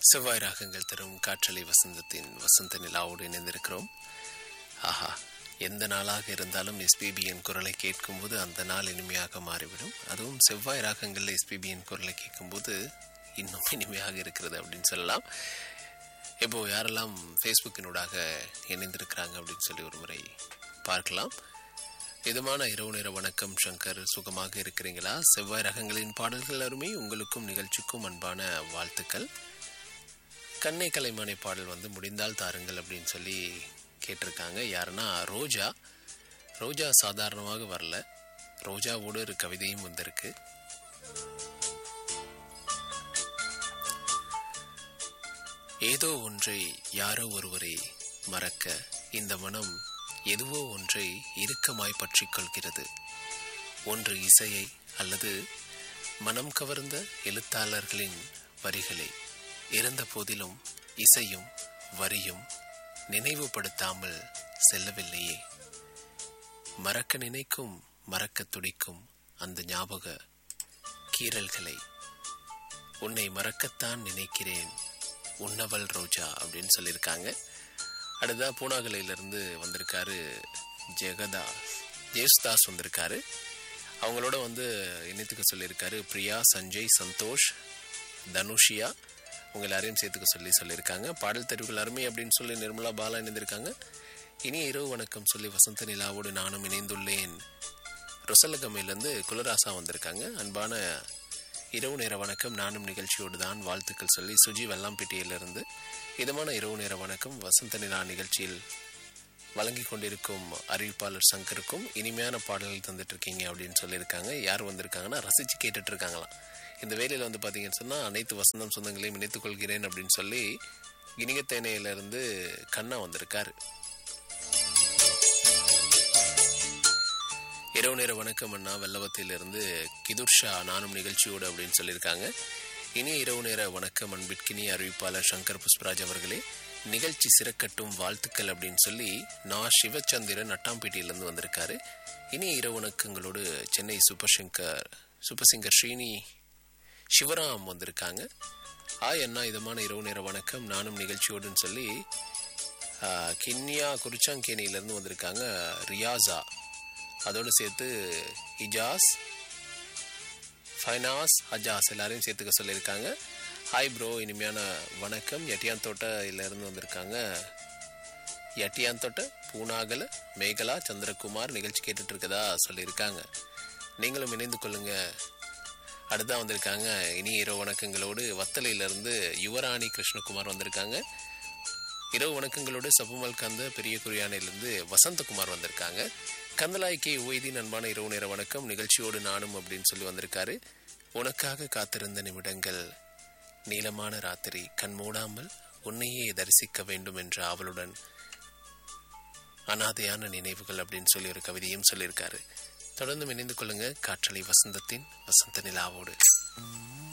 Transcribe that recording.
செவ்வாய் ராகங்கள் தரும் காற்றலை வசந்தத்தின் வசந்த நிலாவோடு இணைந்திருக்கிறோம் ஆஹா எந்த நாளாக இருந்தாலும் எஸ்பிபியின் குரலை கேட்கும்போது அந்த நாள் இனிமையாக மாறிவிடும் அதுவும் செவ்வாய் ராகங்களில் எஸ்பிபியின் குரலை கேட்கும்போது இன்னும் இனிமையாக இருக்கிறது அப்படின்னு சொல்லலாம் இப்போ யாரெல்லாம் ஃபேஸ்புக்கினூடாக இணைந்திருக்கிறாங்க அப்படின்னு சொல்லி ஒரு முறை பார்க்கலாம் இதமான இரவு நேர வணக்கம் சங்கர் சுகமாக இருக்கிறீங்களா செவ்வாய் ரகங்களின் பாடல்கள் அருமை உங்களுக்கும் நிகழ்ச்சிக்கும் அன்பான வாழ்த்துக்கள் கண்ணை கலைமானை பாடல் வந்து முடிந்தால் தாருங்கள் அப்படின்னு சொல்லி கேட்டிருக்காங்க யாருன்னா ரோஜா ரோஜா சாதாரணமாக வரல ரோஜாவோடு ஒரு கவிதையும் வந்திருக்கு ஏதோ ஒன்றை யாரோ ஒருவரை மறக்க இந்த மனம் எதுவோ ஒன்றை இறுக்கமாய் பற்றிக் கொள்கிறது ஒன்று இசையை அல்லது மனம் கவர்ந்த எழுத்தாளர்களின் வரிகளை இருந்த போதிலும் இசையும் வரியும் நினைவுபடுத்தாமல் செல்லவில்லையே மறக்க நினைக்கும் மறக்க துடிக்கும் அந்த ஞாபக கீறல்களை உன்னை மறக்கத்தான் நினைக்கிறேன் உன்னவள் ரோஜா அப்படின்னு சொல்லியிருக்காங்க அடுத்தா பூனாகலையிலிருந்து வந்திருக்காரு ஜெகதாஸ் ஜேசுதாஸ் வந்திருக்காரு அவங்களோட வந்து இணைத்துக்க சொல்லியிருக்காரு பிரியா சஞ்சய் சந்தோஷ் தனுஷியா உங்க எல்லாரையும் சேர்த்துக்க சொல்லி சொல்லியிருக்காங்க பாடல் தெரிவுகள் அருமை அப்படின்னு சொல்லி நிர்மலா பாலா இணைந்திருக்காங்க இனி இரவு வணக்கம் சொல்லி வசந்த நிலாவோடு நானும் இணைந்துள்ளேன் ரொசலகமையிலேருந்து குலராசா வந்திருக்காங்க அன்பான இரவு நேர வணக்கம் நானும் நிகழ்ச்சியோடு தான் வாழ்த்துக்கள் சொல்லி சுஜி வெள்ளாம்பேட்டையிலிருந்து இதமான இரவு நேர வணக்கம் வசந்த நிலா நிகழ்ச்சியில் வழங்கி கொண்டிருக்கும் அறிவிப்பாளர் சங்கருக்கும் இனிமையான பாடல்கள் தந்துட்டு இருக்கீங்க அப்படின்னு சொல்லியிருக்காங்க யார் வந்திருக்காங்கன்னா ரசிச்சு கேட்டுட்டு இருக்காங்களாம் இந்த வேலையில் வந்து பார்த்தீங்கன்னு சொன்னால் அனைத்து வசந்தம் சொந்தங்களையும் இணைத்துக் கொள்கிறேன் அப்படின்னு சொல்லி இனிகத்தேனையிலிருந்து கண்ணா வந்திருக்காரு இரவு நேர வணக்கம் அண்ணா வெள்ளவத்திலிருந்து கிதுர்ஷா நானும் நிகழ்ச்சியோடு அப்படின்னு சொல்லியிருக்காங்க இனி இரவு நேர வணக்கம் அன்பிற்கினி அறிவிப்பாளர் சங்கர் புஷ்பராஜ் அவர்களே நிகழ்ச்சி சிறக்கட்டும் வாழ்த்துக்கள் அப்படின்னு சொல்லி நான் சிவச்சந்திரன் நட்டாம்பேட்டையிலேருந்து வந்திருக்காரு இனி இரவு வணக்கங்களோடு Chennai super Shankar super singer Srini Sivaram வந்திருக்காங்க ஆய் அண்ணா இதமான இரவு நேர வணக்கம் நானும் நிகழ்ச்சியோடுன்னு சொல்லி கின்னியா குறிச்சாங்கேனியிலேருந்து வந்திருக்காங்க ரியாஸா அதோடு சேர்த்து இஜாஸ் ஃபைனாஸ் அஜாஸ் எல்லாரையும் சேர்த்துக்க சொல்லியிருக்காங்க ஹாய் ப்ரோ இனிமையான வணக்கம் எட்டியான் தோட்டையிலேருந்து வந்திருக்காங்க எட்டியான் தோட்ட பூனாகல மேகலா சந்திரகுமார் நிகழ்ச்சி கேட்டுட்டு இருக்கதா சொல்லியிருக்காங்க நீங்களும் இணைந்து கொள்ளுங்க அடுத்தா வந்திருக்காங்க இனி இரவு வணக்கங்களோடு வத்தலையிலேருந்து யுவராணி கிருஷ்ணகுமார் வந்திருக்காங்க இரவு வணக்கங்களோடு சபுமல் கந்த பெரிய குறியானையிலிருந்து வசந்தகுமார் வந்திருக்காங்க கந்தலாய்க்கே ஓய்தின் அன்பான இரவு நேர வணக்கம் நிகழ்ச்சியோடு நானும் அப்படின்னு சொல்லி வந்திருக்காரு உனக்காக காத்திருந்த நிமிடங்கள் நீளமான ராத்திரி கண் மூடாமல் உன்னையே தரிசிக்க வேண்டும் என்ற ஆவலுடன் அனாதையான நினைவுகள் அப்படின்னு சொல்லி ஒரு கவிதையும் சொல்லியிருக்காரு தொடர்ந்து இணைந்து கொள்ளுங்க காற்றலை வசந்தத்தின் வசந்த நிலாவோடு